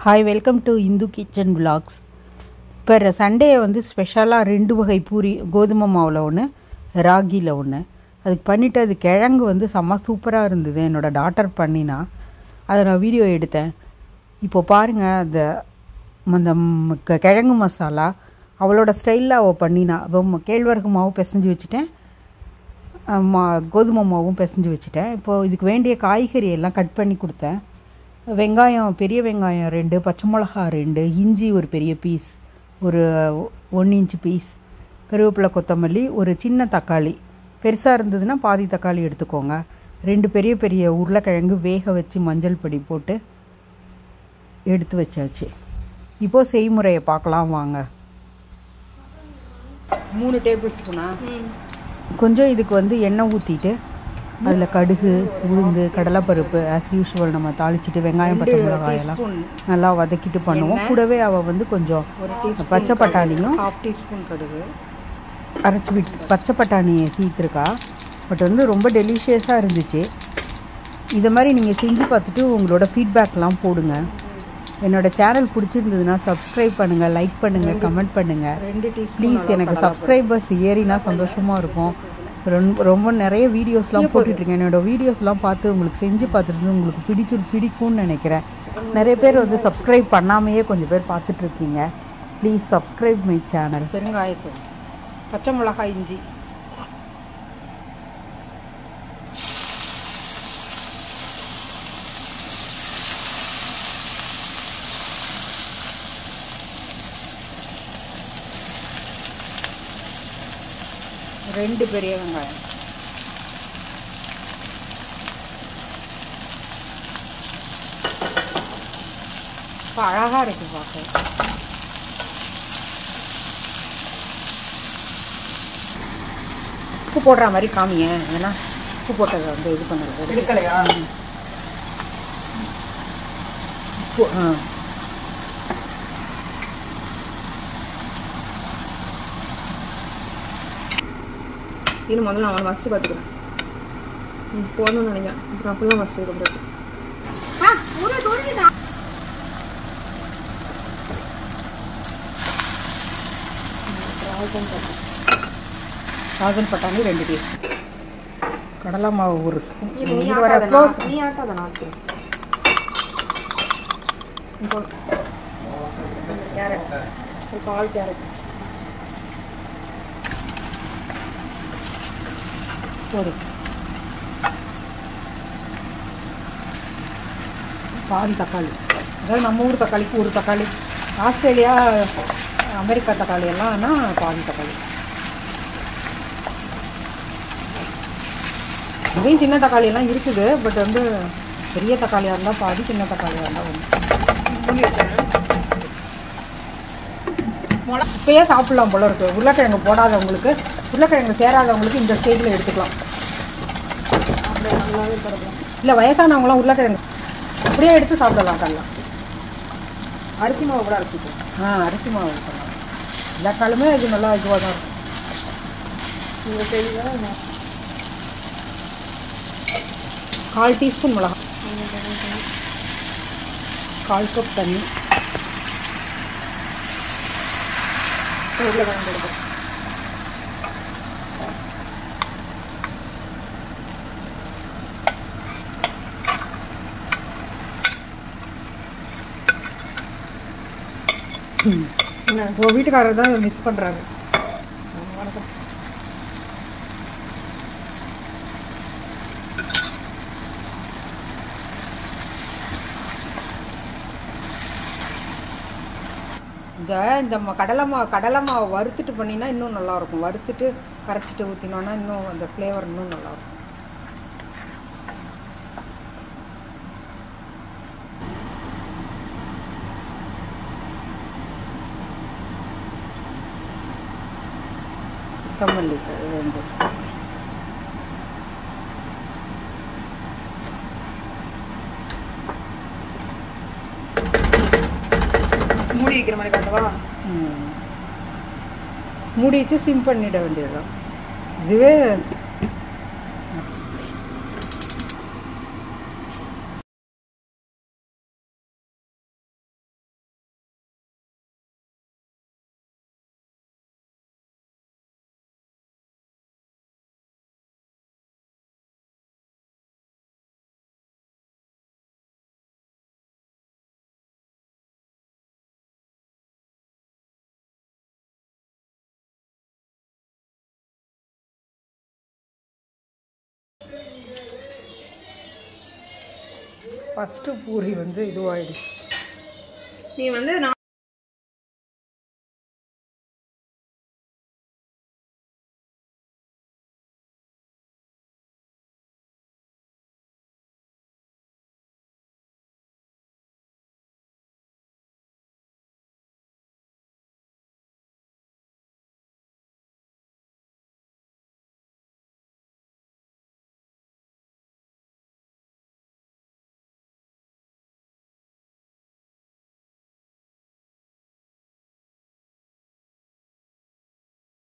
Hi welcome to Indhu kitchen vlogs இப்போ Sunday வந்து ஸ்பெஷலாக ரெண்டு வகை பூரி கோதுமை மாவில் ஒன்று ராகியில் ஒன்று அதுக்கு பண்ணிவிட்டு அது கிழங்கு வந்து செம்ம சூப்பராக இருந்தது என்னோடய டாட்டர் பண்ணினா அதை நான் வீடியோ எடுத்தேன் இப்போ பாருங்கள் அந்த அந்த ம் க- கிழங்கு மசாலா அவளோட ஸ்டைலில் அவள் பண்ணினா அவள் கேழ்வரகு மாவு பிசைஞ்சு வச்சுட்டேன் அஹ் மா கோதுமை மாவும் பிசைஞ்சு வச்சுட்டேன் இப்போது இதுக்கு வேண்டிய காய்கறி எல்லாம் கட் பண்ணி கொடுத்தேன் வெங்காயம் பெரிய வெங்காயம் ரெண்டு பச்சை மிளகா ரெண்டு இஞ்சி ஒரு பெரிய பீஸ் ஒரு ஒன் இன்ச் பீஸ் கருவேப்பிலை கொத்தமல்லி ஒரு சின்ன தக்காளி பெருசாக இருந்ததுன்னா பாதி தக்காளி எடுத்துக்கோங்க ரெண்டு பெரிய பெரிய உருளைக்கிழங்கு வேக வச்சு மஞ்சள் பொடி போட்டு எடுத்து வச்சாச்சு இப்போது செய்முறையை பார்க்கலாம் வாங்க மூணு டேபிள் ஸ்பூனா கொஞ்சம் இதுக்கு வந்து எண்ணெய் ஊற்றிட்டு அதில் கடுகு உளுந்து கடலைப்பருப்பு ஆஸ் யூஷுவல் நம்ம தாளிச்சிட்டு வெங்காயம் பச்சை மிளகாய் எல்லாம் நல்லா வதக்கிட்டு பண்ணுவோம் கூடவே அவள் வந்து கொஞ்சம் பச்சை பட்டாணியும் ஹாஃப் டீஸ்பூன் கடுகு அரைச்சி விட்டு பச்சை பட்டாணியை சீத்துருக்கா பட் வந்து ரொம்ப டெலிஷியஸாக இருந்துச்சு இதை மாதிரி நீங்கள் செஞ்சு பார்த்துட்டு உங்களோட ஃபீட்பேக்லாம் போடுங்க என்னோட சேனல் பிடிச்சிருந்ததுன்னா சப்ஸ்கிரைப் பண்ணுங்கள் லைக் பண்ணுங்கள் கமெண்ட் பண்ணுங்கள் ரெண்டு டீஸ்பூன் ப்ளீஸ் எனக்கு சப்ஸ்கிரைபர்ஸ் ஏறினா சந்தோஷமாக இருக்கும் ரொம்ப ரொம்ப நிறைய வீடியோஸ்லாம் போட்டுட்ருக்கேன் என்னோட வீடியோஸ்லாம் பார்த்து உங்களுக்கு செஞ்சு பார்த்துட்டு உங்களுக்கு பிடிச்சு பிடிக்கும்னு நினைக்கிறேன் நிறைய பேர் வந்து சப்ஸ்கிரைப் பண்ணாமையே கொஞ்சம் பேர் பார்த்துட்ருக்கீங்க ப்ளீஸ் சப்ஸ்கிரைப் மை சேனல் பெருங்காயத்தூள் பச்சை மிளகாய் இஞ்சி ரெண்டு பெரிய வெங்காயம் இப்போ அழகாக இருக்கு பார்க்க உப்பு போடுற மாதிரி காமிங்க ஏன்னா உப்பு போட்டதை வந்து இது பண்ணுறது எடுக்கலையா உப்பு ஆ இது முதல்ல நான் அவனை ஃபஸ்ட்டு பார்த்துக்கிறேன் ம் போகணும்னு நினைக்கிறேன் அப்புறம் அப்பெல்லாம் ஃபஸ்ட்டு கொடுக்குறது சாதல் பட்டாணி ரெண்டு டீ கடலை மாவு ஒரு ஸ்பூன் இது நீ இது வர ஆட்டாத க்ளோஸ் நான் நீ ஆட்டாத நான் வச்சுக்கிறேன் இப்போ கேரட் ஒரு கால் கேரட் ஒரு பாதி தக்காளி அதாவது நம்ம ஊர் தக்காளிக்கு ஒரு தக்காளி ஆஸ்திரேலியா அமெரிக்கா தக்காளி எல்லாம்னா பாதி தக்காளி இங்கேயும் சின்ன தக்காளி எல்லாம் இருக்குது பட் வந்து பெரிய தக்காளியாக இருந்தால் பாதி சின்ன தக்காளியாக இருந்தால் ஒன்று இப்பயே சாப்பிடலாம் போல இருக்கு உருளைக்கிழங்கு போடாதவங்களுக்கு உருளைக்கிழங்கு சேராதவங்களுக்கு இந்த ஸ்டேஜில் எடுத்துக்கலாம் அப்படியே நல்லாவே தரலாம் இல்லை வயசானவங்களாம் உருளைக்கிழங்கு அப்படியே எடுத்து சாப்பிடலாம் கடலாம் அரிசி மாவு கூட அரைச்சிப்போம் ஆ அரிசி மாவு பண்ணலாம் எல்லா காலமே இது நல்லா இதுவாக தான் இருக்கும் உங்கள் செய்தியில் கால் டீஸ்பூன் மிளகா கால் கப் தண்ணி உருளைக்கிழங்கு கொடுப்போம் உங்கள் வீட்டுக்காரர் தான் மிஸ் பண்ணுறாரு இந்த இந்த ம- கடலை மாவு கடலை மாவு வறுத்துட்டு பண்ணினா இன்னும் நல்லாயிருக்கும் வறுத்துட்டு கரைச்சிட்டு ஊற்றினோன்னா இன்னும் அந்த ஃப்ளேவர் இன்னும் நல்லாயிருக்கும் கொத்தமல்லி தழை ரெண்டு ஸ்பூன். மூடி வைக்கிற மாதிரி காட்டவா ம். மூடி வச்சு சிம் பண்ணிட வேண்டியதுதான் இதுவே ஃபஸ்ட்டு பூரி வந்து இதுவாகிடுச்சு நீ வந்து நான்